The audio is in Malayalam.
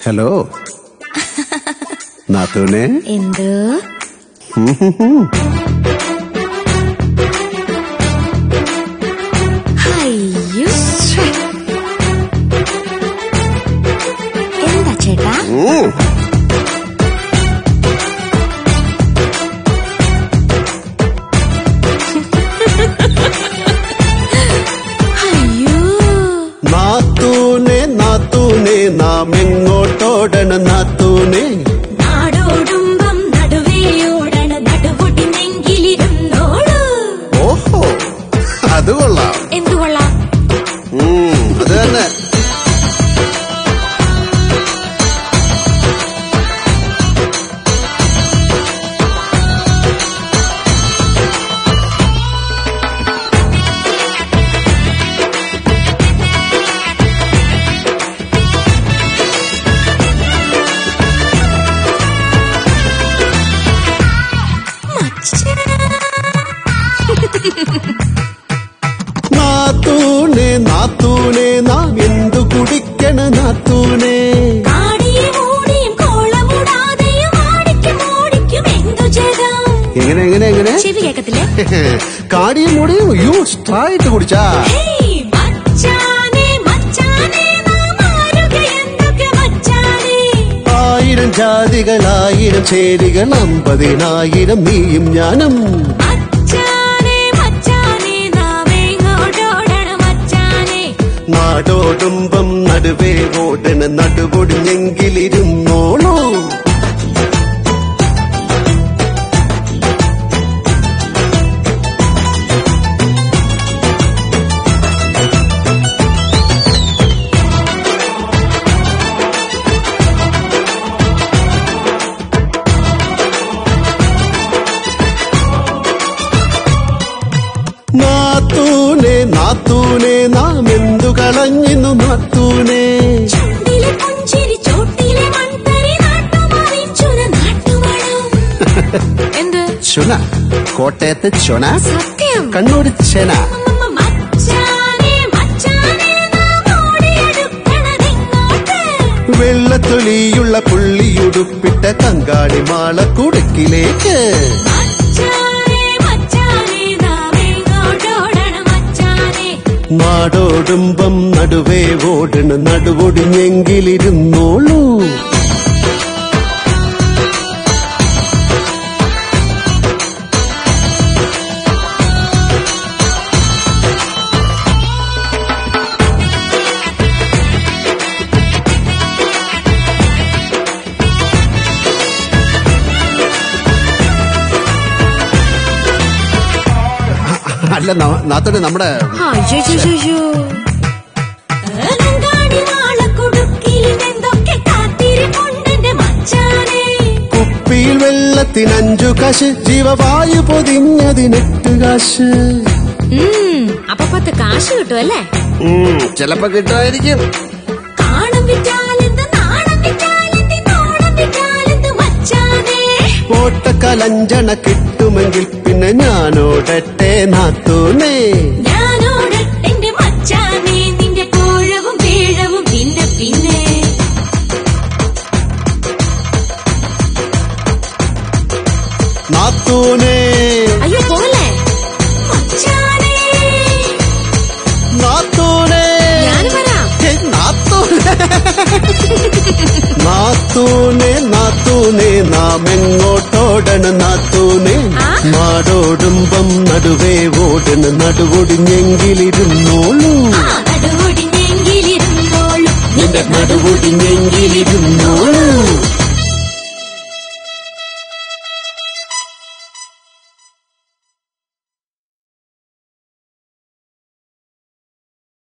ഹലോ നാത്തൂനെ എന്ത് അയ്യോ ശ്ശെ. എന്താ ചേട്ടാ ഉം. അയ്യോ നാത്തൂനെ നാത്തൂനെ നാം എങ്ങോട്ടോടണ നാത്തൂനെ നാടോടുമ്പം നടുവേയോടണ നടുപൊടി നെങ്കിലിരുന്നോളൂ ഓഹോ അത് കൊള്ളാം എന്തു കൊള്ളാം ഉം, അത് തന്നെ നാത്തൂനെ നാത്തൂനെ നാം എന്തു കുടിക്കണ നാത്തൂനെ കാടിയെ മൂടിയും കോളമുടാതെയും ആടിക്കും ഓടിക്കും എന്തു ചെയ്താം എങ്ങനെ എങ്ങനെ എങ്ങനെ ചെവി കേക്കത്തില്ലേ കാടിയും മുടിയും യൂ സ്ട്രായിട്ട് കുടിച്ചാ ഹേയ് മച്ചാനെ മച്ചാനെ നാം ആരുക എന്തൊക്കെ മച്ചാനെ ആയിരം ജാതികളായിരം ചേരികൾ അമ്പതിനായിരം നീയും ഞാനും മച്ചാനെ മച്ചാനെ നാം എങ്ങോട്ടോടണം മച്ചാനെ നാടോടുമ്പം നടുവേ ഓടണ നടുപൊടിഞ്ഞെങ്കിലിരുന്നോളൂ നാത്തൂനെ നാത്തൂനെ നാം എന്തു കളഞ്ഞിന്നു നാത്തൂനെ ചുണ്ടിലെ പുഞ്ചിരി ചോട്ടിലെ മൺതരി നാട്ടുമാറിച്ചുന നാട്ടുമണം എന്ത് ചുന കോട്ടയത്തെ ചുന സത്യം കണ്ണൂർ ചെന മച്ചാനെ മച്ചാനെ നാം ഓടിയെടുക്കണതിങ്ങോട്ട് വെള്ളത്തൊലിയുള്ള പുള്ളിയുടുപ്പിട്ട കങ്കാളി മാള കുടുക്കിലേക്ക് മച്ചാനെ മച്ചാനെ നാം എങ്ങോട്ടോടണം മച്ചാനെ നാടോടുമ്പം നടുവേ ഓടണ നടുവൊടിഞ്ഞെങ്കിലിരുന്നോളൂ അല്ല നാത്തോടെ നമ്മുടെ അലങ്കാടി മാളക്കുടുക്കിൽ എന്തൊക്കെ കാത്തിരിപ്പുണ്ടെന്റെ മച്ചാനെ കുപ്പിയിൽ വെള്ളത്തിനഞ്ചു കാശ് ജീവവായു പൊതിഞ്ഞതിനെട്ട് കാശ് അപ്പൊ പത്ത് കാശ് കിട്ടുമല്ലേ ഉം, ചിലപ്പോ കിട്ടുമായിരിക്കും കാണം വിറ്റാലെന്ത് നാണം വിറ്റാലെന്ത് നോണം വിറ്റാലെന്ത് മച്ചാനെ ഓട്ടക്കലഞ്ചണ കിട്ടുമെങ്കിൽ പിന്നെ ഞാനോടട്ടെ നാത്തൂനേ ഞാനോടട്ടെന്റെ മച്ചാനെ നിന്റെ കോഴവും വീഴവും പിന്നെ പിന്നെ നാത്തൂനേ അയ്യോ പോലെ മച്ചാനെ നാത്തൂനേ ഞാനും വരാം ഹേ, നാത്തൂനേ നാത്തൂനെ നാത്തൂനെ നാം എങ്ങോട്ടോടണ നാത്തൂനെ ആ? നാടോടുമ്പം നടുവേ ഓടണ നടുവൊടിഞ്ഞെങ്കിലിരുന്നോളൂ ആ നടുവൊടിഞ്ഞെങ്കിലിരുന്നോളൂ നിന്റെ നടുവൊടിഞ്ഞെങ്കിലിരുന്നോളൂ